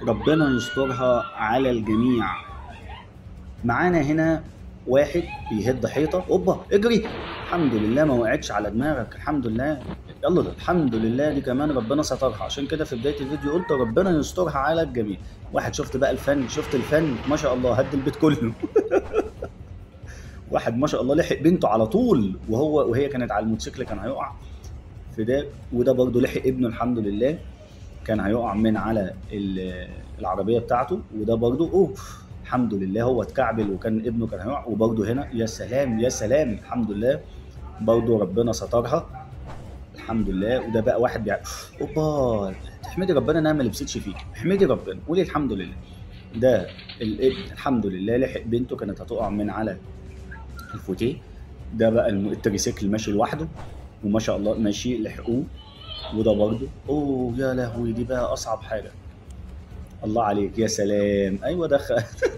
ربنا يسترها على الجميع معانا هنا واحد بيهد حيطه اوبا اجري الحمد لله ما وقعتش على دماغك الحمد لله يلا ده الحمد لله دي كمان ربنا سترها عشان كده في بدايه الفيديو قلت ربنا يسترها على الجميع واحد شفت بقى الفن شفت الفن ما شاء الله هد البيت كله واحد ما شاء الله لحق بنته على طول وهو وهي كانت على الموتوسيكل كان هيقع في ده وده برضه لحق ابنه الحمد لله كان هيقع من على ال- العربيه بتاعته وده برضه اوه الحمد لله هو اتكعبل وكان ابنه كان هيقع وبرضه هنا يا سلام يا سلام الحمد لله برضه ربنا سترها الحمد لله وده بقى واحد بيع اوبا تحمدي ربنا انها ما لبستش فيك احمدي ربنا قولي الحمد لله ده الابن الحمد لله لحق بنته كانت هتقع من على الفوتيه ده بقى الم- التريسيكل ماشي لوحده وما شاء الله ماشي لحقوه وده برضه اوه يا لهوي دي بقى اصعب حاجه الله عليك يا سلام ايوه دخل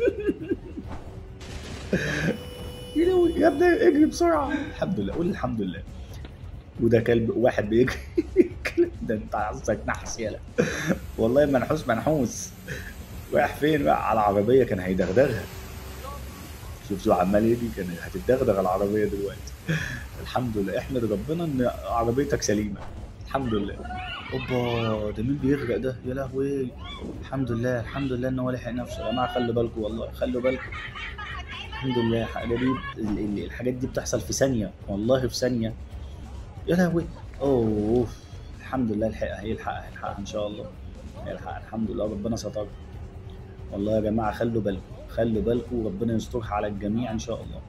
يا لهوي يا ابني اجري بسرعه الحمد لله قول الحمد لله وده كلب واحد بيجري كلب ده انت عايزك نحس يالا والله منحوس منحوس رايح فين رايح على العربيه كان هيدغدغها شوف شو عمال يجري كان هتتدغدغ العربيه دلوقتي الحمد لله احمد ربنا ان عربيتك سليمه الحمجلله اوبا ده مين بيغرق ده يا لهوي الحمد لله الحمد لله ان هو لحق نفسه يا جماعه خلوا بالكم والله خلوا بالكم الحمد لله الحاجات دي ال- ال- الحاجات دي بتحصل في ثانيه والله في ثانيه يا لهوي اوه الحمد لله الحقها هيلحقها هيلحقها ان شاء الله هيلحقها الحمد لله ربنا سترها والله يا جماعه خلوا بالكم خلوا بالكم وربنا يسترها على الجميع ان شاء الله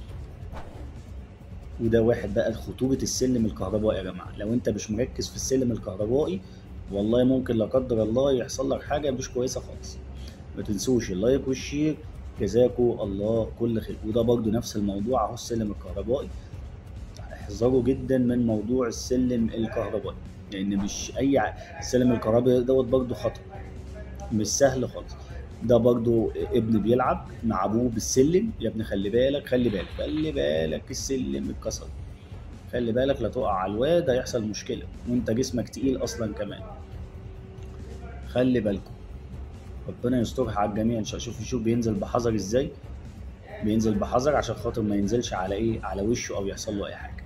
وده واحد بقى خطورة السلم الكهربائي يا جماعة لو انت مش مركز في السلم الكهربائي والله ممكن لا قدر الله يحصل لك حاجة مش كويسة خالص ما تنسوش اللايك والشير جزاكم الله كل خير وده برضو نفس الموضوع اهو السلم الكهربائي احذروا جدا من موضوع السلم الكهربائي لان مش اي ع- السلم الكهربائي دوت برضو خطر مش سهل خالص ده برضو ابن بيلعب مع ابوه بالسلم يا ابني خلي بالك خلي بالك خلي بالك السلم اتكسر خلي بالك لا تقع على الواد هيحصل مشكلة وانت جسمك تقيل اصلا كمان خلي بالكم ربنا يسترها على الجميع ان شاء الله شوف شوف بينزل بحذر ازاي بينزل بحذر عشان خاطر ما ينزلش على ايه على وشه او يحصل له اي حاجة